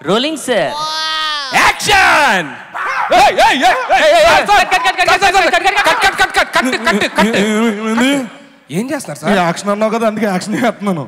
Rolling sir action ఏం చేస్తున్నారు sir action అన్నావు కదా అందుకే యాక్షన్ చేస్తున్నాను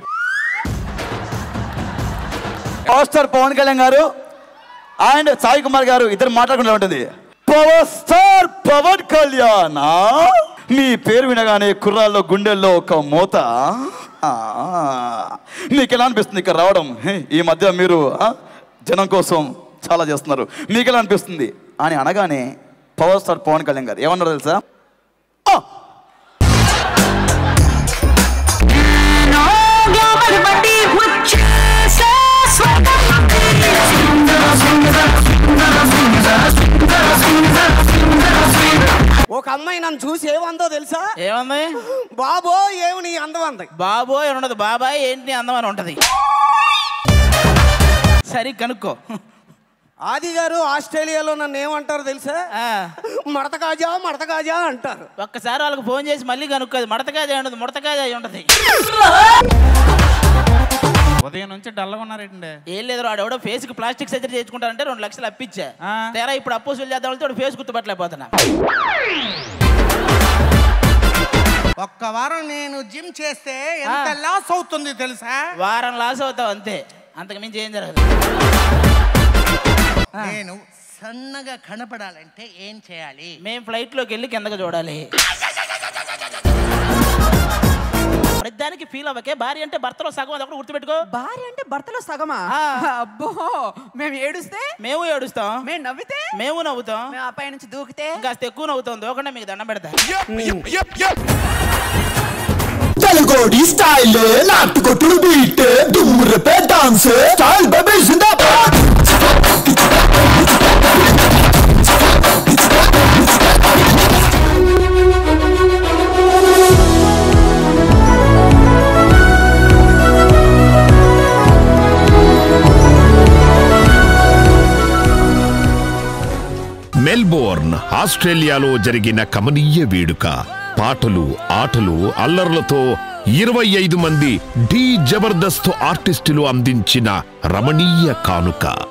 పవర్ స్టార్ పవన్ కళ్యాణ్ గారు అండ్ సాయి కుమార్ గారు ఇద్దరు మాట్లాడుకుంటూ ఉంటుంది పవర్ స్టార్ పవన్ కళ్యాణ్ ఆ? మీ పేరు వినగానే కుర్రాల్లో గుండెల్లో ఒక మూత ఆ, మీకు ఎలా అనిపిస్తుంది ఇక్కడ రావడం హే, ఈ మధ్య మీరు ఆ, జనం కోసం చాలా చేస్తున్నారు మీకు ఎలా అనిపిస్తుంది అని అనగానే పవర్ స్టార్ పవన్ కళ్యాణ్ గారు ఏమన్నారు తెలుసా ఆ, ఒక అమ్మాయి నన్ను చూసి ఏమందో తెలుసా ఏమంది బాబో ఏమి నీ అందం అంది బాబోయ్ అని ఉండదు బాబాయ్ ఏంటి అందం అని ఉంటది సరి కనుక్కో ఆది గారు ఆస్ట్రేలియాలో నన్ను ఏమంటారు తెలుసా ఆ, మడత కాజా మడత కాజా అంటారు ఒక్కసారి వాళ్ళకి ఫోన్ చేసి మళ్ళీ కనుక్కోదు మడతకాయ ఉండదు ముడతకాయ ఉంటది ఉదయం నుంచి డల్గా ఉన్నారేంటి ఏం లేదు వాడు ఎవడో ఫేస్ కి ప్లాస్టిక్ సర్జరీ చేయించుకుంటారంటే రెండు లక్షలు అప్పించా ఆ. తెరా ఇప్పుడు అప్పు వసూలు చేద్దాం వాడు ఫేస్ గుర్తుపట్టలేకపోతున్నా ఒక్క వారం నేను జిమ్ చేస్తే ఎంత లాస్ అవుతుంది తెలుసా వారం లాస్ అవుతావు అంతే అంతకు మించి ఏం జరగదు నేను సన్నగా కనపడాలంటే ఏం చేయాలి మేము ఫ్లైట్ లోకి వెళ్ళి కిందకి చూడాలి ప్రతిదానికి ఫీల్ అవ్వకే భార్య అంటే భర్తలో సగం అది ఒకటి గుర్తుపెట్టుకో భార్య అంటే భర్తలో సగమా ఆ. అబ్బో మేము ఏడుస్తే మేము ఏడుస్తాం మేము నవ్వితే మేము నవ్వుతాం మేము ఆ పై నుంచి దూకితే కాస్త ఎక్కువ నవ్వుతాం దోకుండా మీకు దండం పెడతా తెలుగోడి స్టైల్ నాటుకొట్టుడు బీట్ దుమ్మురపే డాన్స్ స్టైల్ బేబీ జిందాబాద్ మెల్బోర్న్ ఆస్ట్రేలియాలో జరిగిన కమనీయ వేడుక పాటలు ఆటలు అల్లర్లతో ఇరవై ఐదు మంది ఢీ జబర్దస్త్ ఆర్టిస్టులు అందించిన రమణీయ కానుక